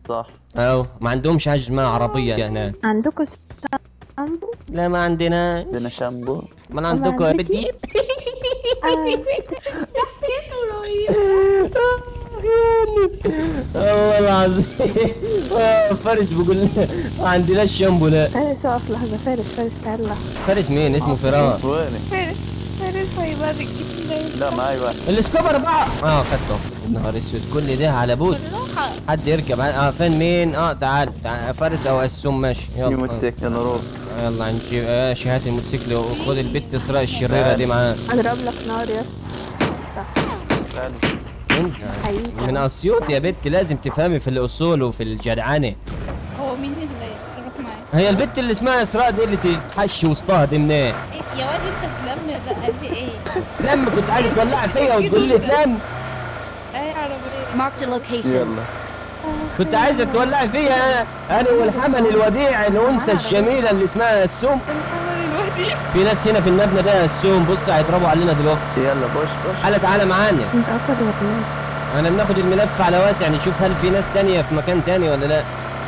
صح او ما عندهمش حاجه اسمها عربيه هنا عندكم سامبو لا ما عندنا عندنا شامبو ما عندكم يا عندكي؟ بدي والله العظيم آه، فارس بيقول لنا ما عندناش شامبو لا فارس اقف لحظة فارس فارس تعال لحظة فارس مين اسمه فراس ويني فارس فارس هيبقى الجيم ده لا معي واحد السكوبر بقى اه خدته نهار اسود كل ده على بوت بالراحة حد يركب اه فين مين اه تعال, تعال فارس او اسوم ماشي في يلا موتوسيكل نروح يلا نجيب آه شهات الموتوسيكل وخد البت اسراء الشريره دي معاه اضرب لك نار يا تعال. انت حقيقي من اسيوط يا بت لازم تفهمي في الاصول وفي الجدعنه هو مين اللي يروح معايا؟ هي البت اللي اسمها اسراء دي اللي تتحشي وسطها دي منين إيه؟ يا واد انت تلم بقى في ايه؟ تلم كنت عايز تولع فيا وتقول لي تلم اي عربية Marked a location. يلا كنت عايزه تولع فيا انا والحمل الوديع الانثى الجميله اللي اسمها السوم الحمل الوديع في ناس هنا في المبنى ده السوم بص هيضربوا علينا دلوقتي يلا بوش بوش تعالى تعالى معانا انت اخد ولا ايه؟ انا بناخد الملف على واسع نشوف هل في ناس تانية في مكان تاني ولا لا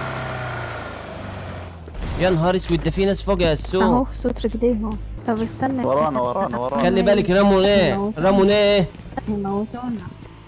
يا نهار اسود ده في ناس فوق يا اهو السوم صوت رجليهم طب استنى ورانا ورانا ورانا خلي بالك رموا ايه رموا ايه يموتونا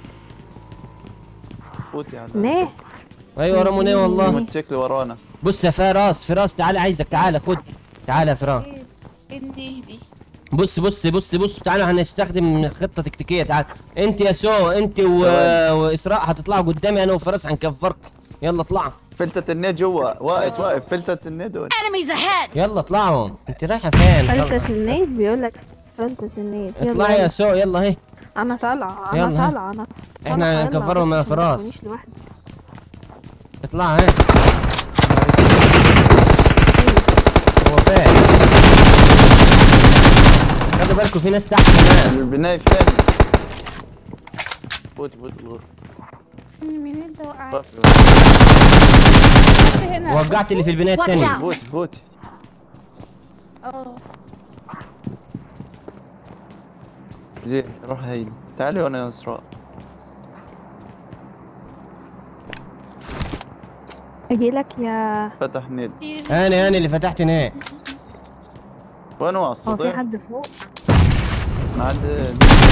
فوتي على ليه؟ ايوه رموا ايه والله الموتوسيكل ورانا بص يا فراس فراس تعالى عايزك تعالى خد تعالى يا فراس ايه ايه دي دي؟ بص بص بص بص تعالى هنستخدم خطه تكتيكيه تعال انت يا سو انت و... واسراء هتطلعوا قدامي انا وفراس هنكفركم يلا اطلعوا فلتة النت جوا واقف واقف فلتة النت وين Enemies ahead! يلا اطلعوا انت رايحه فين فلتة النيت بيقول لك فلتة النيت يلا اطلعي يا يلا. سو يلا اهي انا طالعة يلا. انا طالعة انا احنا طالعة، يلا، هنكفرهم يا بس ما فراس. تكونيش لوحدك. اطلع اهي هو فين خدوا بالكم في ناس تحت كمان البناية فين فوت فوت فوت مين انت وقعت فوت هنا وقعت اللي في البنايه Watch الثانيه out. فوت فوت اه زين روح هيل تعالي وانا يا اسراء اجي لك يا فتح نت انا انا اللي فتحت هنا وين هو واصل في حد فوق ما عاد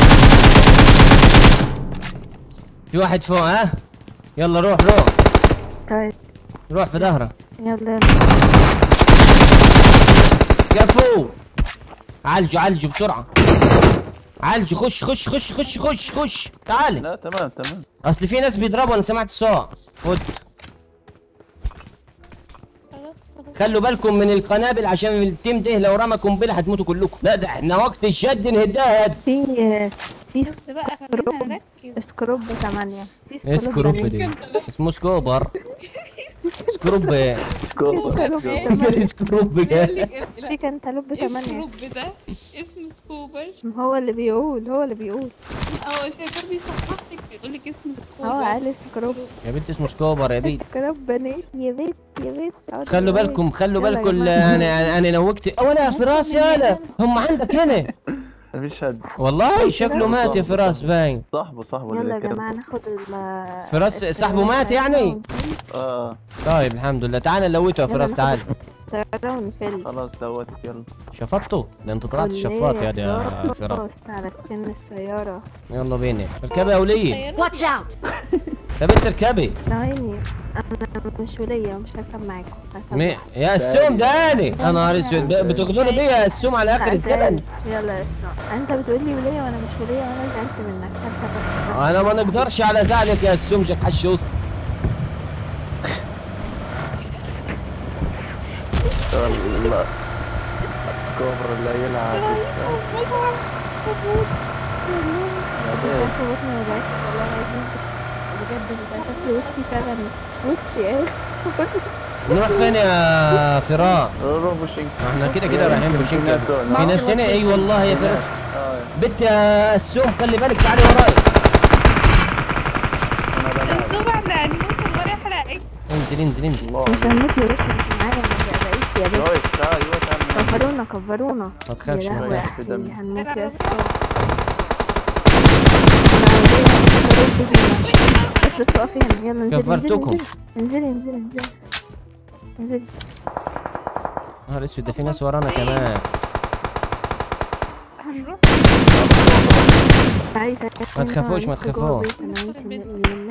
في واحد فوق ها يلا روح روح طيب روح في ظهره يلا يلا كفو عالجوا عالجوا بسرعه عالجوا خش خش خش خش خش خش تعال لا تمام تمام اصل في ناس بيضربوا انا سمعت الصوت خد خلاص خلاص خلوا بالكم من القنابل عشان التيم ده لو رمى قنبله هتموتوا كلكم لا ده احنا وقت الشد نهداد في في بس بقى خلينا نركز سكروب 8 في ايه سكروب سكروب دي اسمه سكوبر سكروب ايه سكوب سكروب إيه؟ في كنتالوب 8 الجروب ده اسمه سكوبر هو اللي بيقول هو اللي بيقول اه شاكر بيصححك بيقول لك اسمه سكوبر هو قال سكروب يا بنت اسمه سكوبر يا بنت سكروب بنات يا بيت يا بيت اقعد خلوا شوية. بالكم خلوا يلا يا بالكم جماعة. انا انا نوكت ولا فراس يالا هم عندك هنا مفيش حد والله شكله مات يا فراس باين صاحبه صاحبه يلا اللي يا كده. جماعة ناخد ال فراس صاحبه مات يعني اه طيب الحمد لله تعال نلوته يا يلا فراس ناخد تعال الطيارة ونفل خلاص دوتك يلا شفطته ده انت طلعت وليه شفاط يا دي يا فراس خلاص على سن السيارة يلا بينا اركبي يا وليه Watch out! يا بنت اركبي ثواني انا مش ولية ومش هركب معاكم هركب مي... يا السوم ده اني انا نهار اسود ب- بتاخدوني بيه يا السوم على اخر معاكم. الزمن يلا يا اسراء انت بتقولي ولية وانا مش ولية وانا زعلت منك هركب انا ما نقدرش على زعلك يا السوم جاك حش وسط والله كوبر اللي يلعب لسه. بعدين. بطني وجعت والله العظيم بجد ده شكل وسطي فعلا وسطي ايه نروح فين يا فراس روح بوشينك احنا كده كده رايحين بوشينكا في في ناس هنا اي والله يا فراس اه بنت يا السوم خلي بالك تعالي وراي انا بلعب الزوم عند عنيوك الله يحرقك انزل انزل انزل الله مش هموت يا ريت مش معايا ما تقلقيش يا بنت رويس تعال ايوه تعال كفرونا كفرونا ما تخافش يا ما لهوي يا تخافش في أحمد، دم. هنموت يا أنا اسراء أنا عايزين نكسر بس اقفي هنا يلا انزلي كفرتكم. انزلي انزلي انزلي انزلي انزلي نهار اسود ده في ناس ورانا كمان هنروح تعالي تعالي ما تخافوش، ما تخافوش. انا وانتي مننا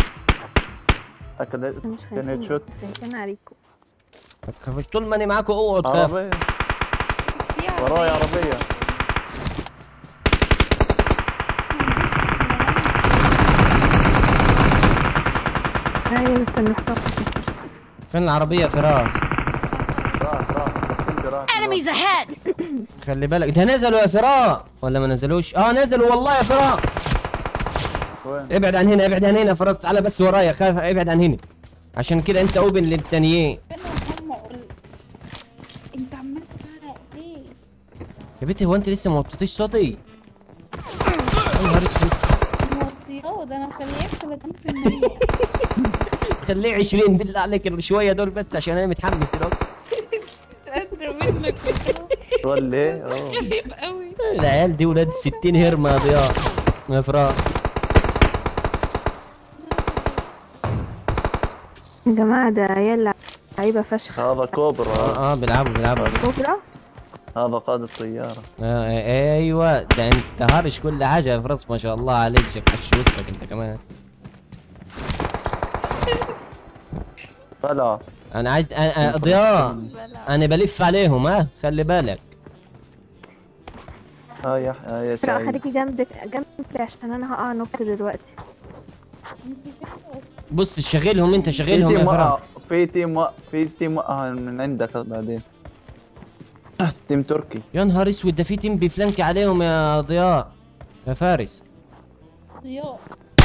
اكدت مش كان هيد شوت خايفين خايفين عليكم ما تخافوش طول ما انا معاكم اوعوا تخافوا عربية في وراي عربية تعالي بس نحتفظ فين العربية يا فراس راح راح بس انت راح Enemies ahead! خلي بالك ده نزلوا يا فراء ولا ما نزلوش اه نزلوا والله يا فراء وين ابعد عن هنا ابعد عن هنا فراس تعال بس ورايا خاف ابعد عن هنا عشان كده انت اوبن للتانيين فين هم قول انت عمال تفرق ليه؟ يا بنتي هو انت لسه ما وطيتيش صوتي يا نهار اسود موصيات ده انا مخلياك 30% خليه 20 بالله عليك شويه دول بس عشان انا متحمس دلوقتي مش قادرة منك ولا ايه اوه خايف قوي العيال دي ولاد 60 هرمه يا ضياء يا فراس يا جماعة ده عيال لعيبة فشخ هذا كوبرا اه اه بيلعبوا بيلعبوا بكرة هذا قائد الطيارة آه ايوه ده انت هارش كل حاجه يا فراس ما شاء الله عليك شك حش وسطك انت كمان بلا انا عايز أنا- أنا- ضياء انا بلف عليهم ها خلي بالك ها يا يا يا اسراء سعيد خليكي جنبك جنبي عشان انا هقع نط دلوقتي بص شغلهم انت في شغلهم تيم يا فراس وقع في تيم وقع في تيم وقع من عندك بعدين تيم تركي يا نهار اسود ده في تيم بيفلنك عليهم يا ضياء يا فارس ضياء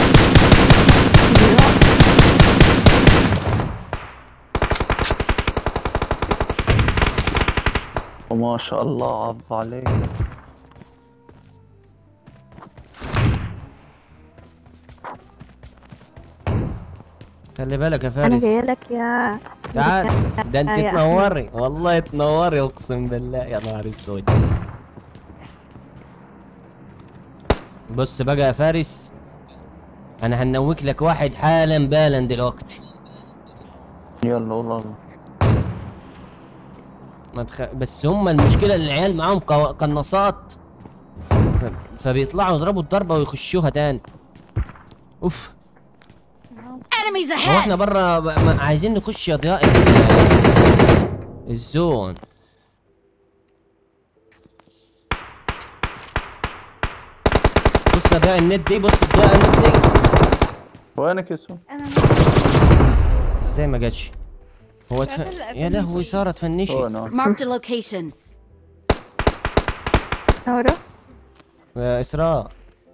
وما شاء الله عض عليك خلي بالك يا انا فارس جايه لك يا تعال ده انت يا تنوري والله تنوري اقسم بالله يا نهار اسود بص بقى يا فارس انا هنوك لك واحد حالا بالا دلوقتي يلا والله ما تخ... بس هم المشكله ان العيال معاهم قو... قناصات ف- فبيطلعوا يضربوا الضربه ويخشوها تاني اوف Enemies هو احنا ahead! برا ب... ما... عايزين نخش يا ضياء ال- الزون بص يا ضياء النت دي بص ضياء النت دي وينك يسوع؟ انا ازاي ما جاتش هو تف... شغل الأغاني يا لهوي دي. ساره تفنشي هو نعم Marked a location. نورة يا اسراء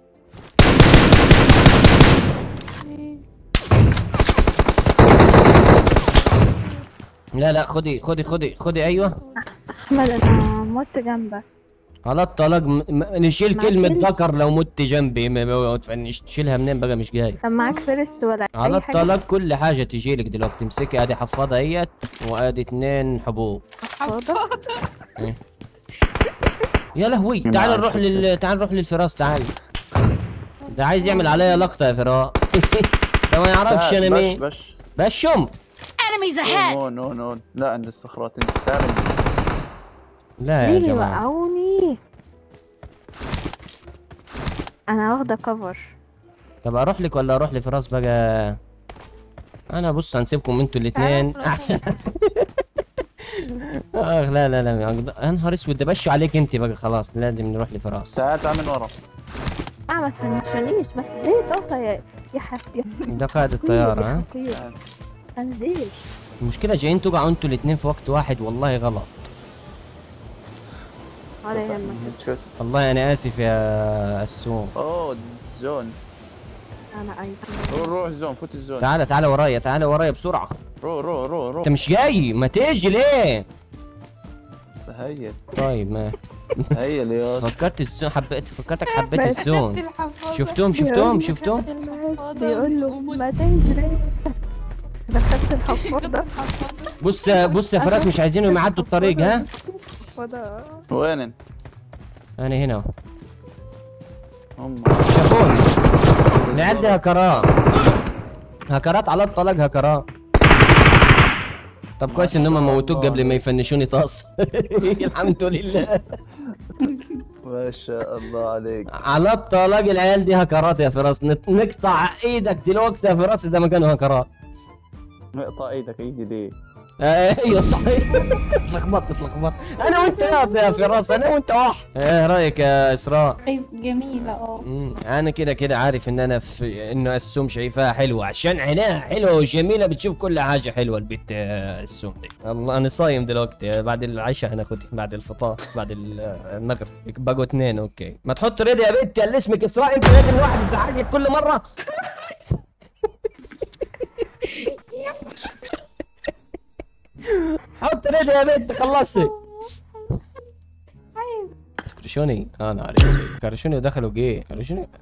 لا لا خدي خدي خدي خدي ايوه احمد انا مت جنبك على الطلاق م... م... نشيل مع كلمة كل- ذكر لو مت جنبي م... م... تفنش تشيلها منين بقى مش جاي طب معاك فيرست ولا على اي حاجة الطلاق كل حاجة تجيلك دلوقتي امسكي ادي حفاضة ايت وادي اتنين حبوب فاضة يا لهوي مع تعال نروح الفكرة. لل تعال نروح للفراس تعال ده عايز يعمل عليا لقطة يا فراء ده ما يعرفش انا بش مين بش بشم Enemies ahead! نو نو نو لا عند الصخرات انت تعال لا يا ليه اللي جماعة وقعوني انا واخدة كفر طب اروح لك ولا اروح لفراس بقى انا بص هنسيبكم انتوا الاثنين تعالوا. احسن اخ لا لا لا يا نهار اسود ده بشوا عليك انت بقى خلاص لازم نروح لفراس تعال تعال من ورا اه ما تفنشنيش بس ليه توصل يا يا حسبي ده قائد الطيارة ها انزل المشكلة جايين تقعوا انتوا الاثنين في وقت واحد والله غلط ولا يهمك شوت. والله انا اسف يا السوم اوه زون انا اي روح روح الزون فوت الزون تعال تعال ورايا تعال ورايا بسرعة روح روح روح روح انت مش جاي ما تيجي ليه هيا طيب ما هيا اليوم فكرت الزون حبيت فكرتك حبيت بس الزون الحفاظة شفتهم شفتهم شفتهم بيقول له ما تجري دخلت الحفاضة بص بص يا فراس مش عايزينهم يعدوا الطريق ها الحفاضة وين انت؟ انا هنا أهو. هم شافوني نعدها كرام هكرات على الطلاق هكرات طب كويس ان هم موتوك قبل ما يفنشوني طاس الحمد لله ما شاء الله عليك على الطلاق العيال دي هكرات يا فراس نت- نقطع ايدك دلوقتي يا فراس اذا ما كانوا هكرات اقطع ايدك ايدي دي آه، ايوه صحيح اتلخبطت اتلخبطت انا وانت يا يا فراس انا وانت واحد ايه رايك يا اسراء عايز جميلة اه مم، انا كده كده عارف ان انا في انه السوم شايفاها حلوه عشان عينيها حلوه وجميله بتشوف كل حاجه حلوه البت آه، السوم دي الله انا صايم دلوقتي آه، بعد العشاء هناخدها بعد الفطار بعد ال- آه، المغرب بقوا اثنين اوكي ما تحط ريدي يا بنت اللي اسمك اسراء انت لازم واحد تزعق لك كل مره حط ريدي يا بنت خلصتي كرشوني انا عارف كرشوني ودخلوا جي كرشوني